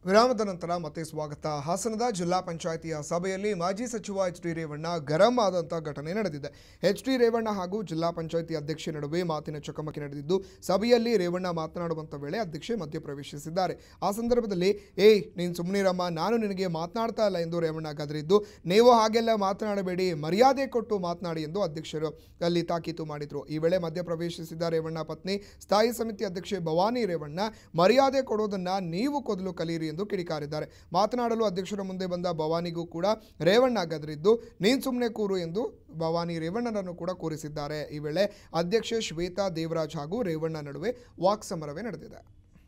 ವಿರಾಮದ ನಂತರ ಮತ್ತೆ ಸ್ವಾಗತ ಹಾಸನದ ಜಿಲ್ಲಾ ಪಂಚಾಯಿತಿಯ ಸಭೆಯಲ್ಲಿ ಮಾಜಿ ಸಚಿವ ಎಚ್ ಡಿ ರೇವಣ್ಣ ಗರಂ ಆದಂಥ ಘಟನೆ ನಡೆದಿದೆ ಎಚ್ ಡಿ ರೇವಣ್ಣ ಹಾಗೂ ಜಿಲ್ಲಾ ಪಂಚಾಯಿತಿ ಅಧ್ಯಕ್ಷೆ ನಡುವೆ ಮಾತಿನ ಚಕಮಕಿ ನಡೆದಿದ್ದು ಸಭೆಯಲ್ಲಿ ರೇವಣ್ಣ ಮಾತನಾಡುವಂಥ ವೇಳೆ ಅಧ್ಯಕ್ಷೆ ಮಧ್ಯಪ್ರವೇಶಿಸಿದ್ದಾರೆ ಆ ಸಂದರ್ಭದಲ್ಲಿ ಏಯ್ ನೀನು ಸುಮ್ಮನಿರಮ್ಮ ನಾನು ನಿನಗೆ ಮಾತನಾಡ್ತಾ ಇಲ್ಲ ಎಂದು ರೇವಣ್ಣ ಗದರಿದ್ದು ನೀವು ಹಾಗೆಲ್ಲ ಮಾತನಾಡಬೇಡಿ ಮರ್ಯಾದೆ ಕೊಟ್ಟು ಮಾತನಾಡಿ ಎಂದು ಅಧ್ಯಕ್ಷರು ಅಲ್ಲಿ ತಾಕೀತು ಮಾಡಿದರು ಈ ವೇಳೆ ಮಧ್ಯಪ್ರವೇಶಿಸಿದ ರೇವಣ್ಣ ಪತ್ನಿ ಸ್ಥಾಯಿ ಸಮಿತಿ ಅಧ್ಯಕ್ಷೆ ಭವಾನಿ ರೇವಣ್ಣ ಮರ್ಯಾದೆ ಕೊಡೋದನ್ನ ನೀವು ಕೊದಲು ಕಲಿಯಿರಿ ಎಂದು ಕಿಡಿಕಾರಿದ್ದಾರೆ ಮಾತನಾಡಲು ಅಧ್ಯಕ್ಷರ ಮುಂದೆ ಬಂದ ಭವಾನಿಗೂ ಕೂಡ ರೇವಣ್ಣ ಗದರಿದ್ದು ನೀನ್ ಸುಮ್ಮನೆ ಕೂರು ಎಂದು ಭವಾನಿ ರೇವಣ್ಣನನ್ನು ಕೂಡ ಕೂರಿಸಿದ್ದಾರೆ ಈ ವೇಳೆ ಅಧ್ಯಕ್ಷೆ ಶ್ವೇತಾ ದೇವರಾಜ್ ಹಾಗೂ ರೇವಣ್ಣ ನಡುವೆ ವಾಕ್ಸಮರವೇ ನಡೆದಿದೆ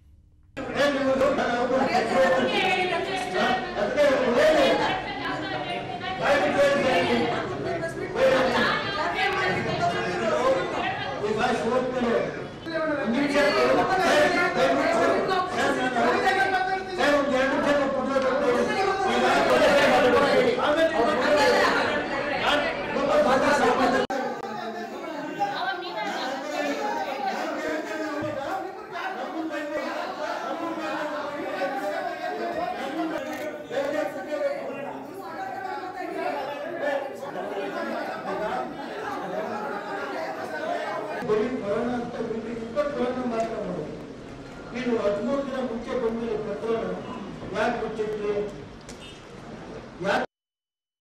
ಬರೀ ಕೊರೋನಾ ಅಂತ ಬಿಟ್ಟು ಇಪ್ಪತ್ತು ಕೊರೋನಾ ಮಾತ್ರ ಮಾಡೋದು ನೀನು ಹದಿಮೂರು ದಿನ ಮುಂಚೆ ಬಂದಿರೋ ಪತ್ರನ ಯಾಕೆ ಮುಚ್ಚಿಟ್ರಿ ಯಾಕೆ